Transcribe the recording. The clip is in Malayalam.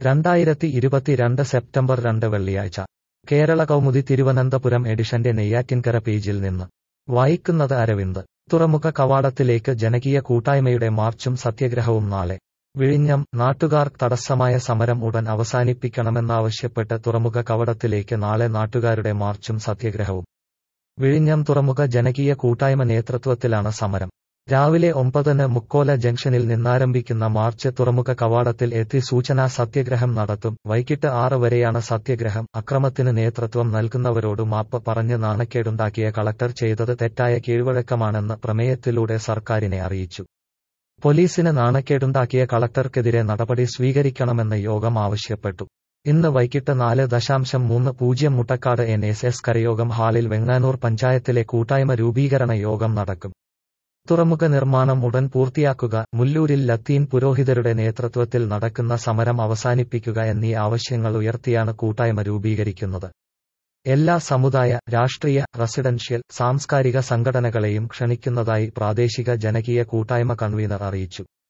രണ്ടായിരത്തി ഇരുപത്തിരണ്ട് സെപ്റ്റംബർ രണ്ട് വെള്ളിയാഴ്ച കേരള കൗമുദി തിരുവനന്തപുരം എഡിഷന്റെ നെയ്യാറ്റിൻകര പേജിൽ നിന്ന് വായിക്കുന്നത് അരവിന്ദ് തുറമുഖ കവാടത്തിലേക്ക് ജനകീയ കൂട്ടായ്മയുടെ മാർച്ചും സത്യഗ്രഹവും നാളെ വിഴിഞ്ഞം നാട്ടുകാർ തടസ്സമായ സമരം ഉടൻ അവസാനിപ്പിക്കണമെന്നാവശ്യപ്പെട്ട് തുറമുഖ കവടത്തിലേക്ക് നാളെ നാട്ടുകാരുടെ മാർച്ചും സത്യഗ്രഹവും വിഴിഞ്ഞം തുറമുഖ ജനകീയ കൂട്ടായ്മ നേതൃത്വത്തിലാണ് സമരം രാവിലെ ഒമ്പതിന് മുക്കോല ജംഗ്ഷനിൽ നിന്നാരംഭിക്കുന്ന മാർച്ച് തുറമുഖ കവാടത്തിൽ എത്തി സൂചനാ സത്യഗ്രഹം നടത്തും വൈകിട്ട് ആറ് വരെയാണ് സത്യഗ്രഹം അക്രമത്തിന് നേതൃത്വം നൽകുന്നവരോട് മാപ്പ് പറഞ്ഞ് നാണക്കേടുണ്ടാക്കിയ കളക്ടർ ചെയ്തത് തെറ്റായ കീഴ്വഴക്കമാണെന്ന് പ്രമേയത്തിലൂടെ സർക്കാരിനെ അറിയിച്ചു പോലീസിന് നാണക്കേടുണ്ടാക്കിയ കളക്ടർക്കെതിരെ നടപടി സ്വീകരിക്കണമെന്ന് യോഗം ആവശ്യപ്പെട്ടു ഇന്ന് വൈകിട്ട് നാല് ദശാംശം മൂന്ന് പൂജ്യം മുട്ടക്കാട് എൻ എസ് എസ് കരയോഗം ഹാളിൽ വെങ്ങാനൂർ പഞ്ചായത്തിലെ കൂട്ടായ്മ രൂപീകരണ യോഗം നടക്കും തുറമുഖ നിർമ്മാണം ഉടൻ പൂർത്തിയാക്കുക മുല്ലൂരിൽ ലത്തീൻ പുരോഹിതരുടെ നേതൃത്വത്തിൽ നടക്കുന്ന സമരം അവസാനിപ്പിക്കുക എന്നീ ആവശ്യങ്ങൾ ഉയർത്തിയാണ് കൂട്ടായ്മ രൂപീകരിക്കുന്നത് എല്ലാ സമുദായ രാഷ്ട്രീയ റെസിഡൻഷ്യൽ സാംസ്കാരിക സംഘടനകളെയും ക്ഷണിക്കുന്നതായി പ്രാദേശിക ജനകീയ കൂട്ടായ്മ കൺവീനർ അറിയിച്ചു